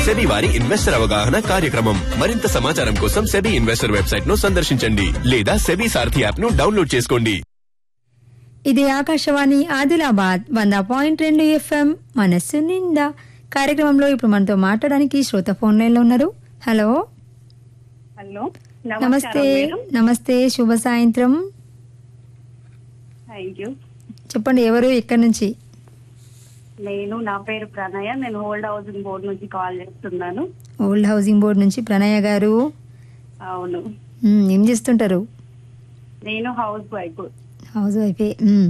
SEBI వారి investor అవగాహన కార్యక్రమం మరింత సమాచారం కోసం సెబీ ఇన్వెస్టర్ వెబ్సైట్ ను సందర్శించండి లేదా సెబీ సారథి యాప్ ను డౌన్లోడ్ చేసుకోండి ఇది ఆకాశవాణి ఆదిలాబాద్ వంద పాయింట్ రెండు ఎఫ్ఎం మనస్సు నిండా కార్యక్రమంలో ఇప్పుడు మనతో మాట్లాడడానికి శ్రోత ఫోన్ లైన్ లో ఉన్నారు హలో హలో నమస్తే నమస్తే శుభ సాయంత్రం థ్యాంక్ యూ చెప్పండి ఎవరు ఎక్కడి నుంచి నేను నా పేరు ప్రణయ నేను ఓల్డ్ హౌసింగ్ బోర్డ్ నుంచి కాల్ చేస్తున్నాను ఓల్డ్ హౌసింగ్ బోర్డ్ నుంచి ప్రణయ గారు అవును మ్, ఏం చేస్తుంటారు నేను హౌస్ వైఫ్ హౌస్ వైఫే మ్.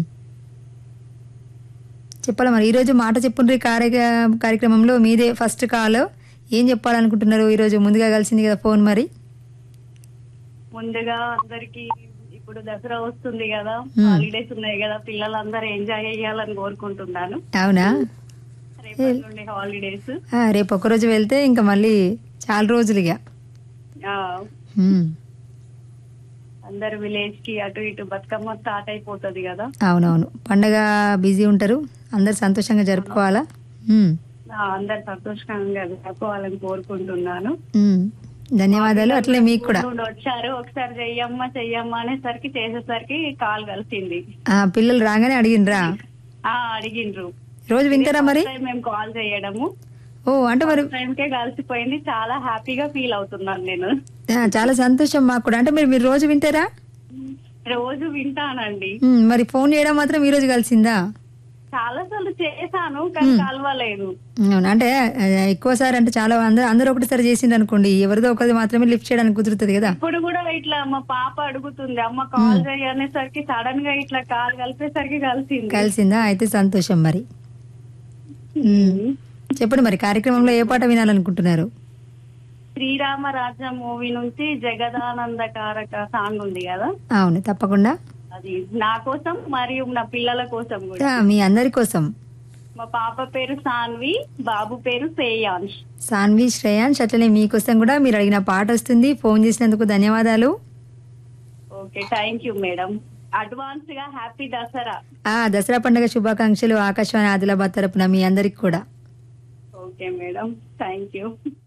చెప్పాలా మరి ఈరోజు మాట చెప్పుండ్రి కార్య కార్యక్రమంలో మీదే ఫస్ట్ కాల్ ఏం చెప్పాలనుకుంటున్నారు ఈరోజు ముందుగా కలిసింది కదా ఫోన్ మరి ముందుగా అందరికి ఇప్పుడు దసరా వస్తుంది కదా Hmm. హాలిడేస్ ఉన్నాయి కదా పిల్లలందరూ ఎంజాయ్ చేయాలని కోరుకుంటున్నాను అవునా రేపటి నుండి హాలిడేస్ ఆ, రేపు ఒక్కరోజు వెళ్తే ఇంకా మళ్ళీ చాలా రోజులుగా మ్, అందరు విలేజ్ కి అటు ఇటు బతుకమ్మ స్టార్ట్ అయిపోతుంది కదా అవునవును పండగ బిజీ ఉంటారు అందరు సంతోషంగా జరుపుకోవాలా మ్, ఆ, అందరు సంతోషంగా జరుపుకోవాలని కోరుకుంటున్నాను మ్. ధన్యవాదాలు అట్లే మీకు కూడా నుండి వచ్చారు ఒకసారి చెయ్యమ్మా చెయ్యమ్మా అనేసరికి చేసేసరికి కాల్ కలిసింది ఆ, పిల్లలు రాగానే అడిగినరా ఆ అడిగిండ్రు రోజు వింటారా మరి First time మేము కాల్ చేయడము ఓ అంటే మరి టైం కే కలిసిపోయింది చాలా హ్యాపీగా ఫీల్ అవుతున్నాను నేను ఆ, చాలా సంతోషం మాకు కూడా అంటే మీరు మీరు రోజు వింటారా రోజు వింటానండి మ్, మరి ఫోన్ చేయడం మాత్రం ఈ రోజు కలిసిందా చాలా సార్లు చేశాను కానీ కలవలేదు అవును అంటే ఆ, ఎక్కువ సార్ అంటే చాలా అందరూ అందరూ ఒకటిసారి చేసిండ్రు అనుకోండి ఎవరిదో ఒకరిది మాత్రమే లిఫ్ట్ చేయడానికి కుదురుతుంది కదా ఇప్పుడు కూడా ఇట్లా మా పాప అడుగుతుంది అమ్మ కాల్ చేయనేసరికి సడన్ గా ఇట్లా కాల్ కలిపేసరికి కలిసింది కలిసిందా అయితే సంతోషం మరి మ్. చెప్పండి మరి కార్యక్రమంలో ఏ పాట వినాలనుకుంటున్నారు శ్రీరామ రాజ్యం మూవీ నుంచి జగదానందకారక సాంగ్ ఉంది కదా అవును తప్పకుండా అది నా కోసం మరియు నా పిల్లల కోసం కూడా ఆ, మీ అందరి కోసం మా పాప పేరు సాన్వి బాబు పేరు శ్రేయాంష్ సాన్వి శ్రేయాన్స్ అట్లనే మీకోసం కూడా మీరు అడిగిన పాట వస్తుంది ఫోన్ చేసినందుకు ధన్యవాదాలు okay thank you madam advance గా హ్యాపీ దసరా ఆ దసరా పండుగ శుభాకాంక్షలు ఆకాశవాణి ఆదిలాబాద్ తరపున మీ అందరికి కూడా ఓకే మేడం థ్యాంక్ యూ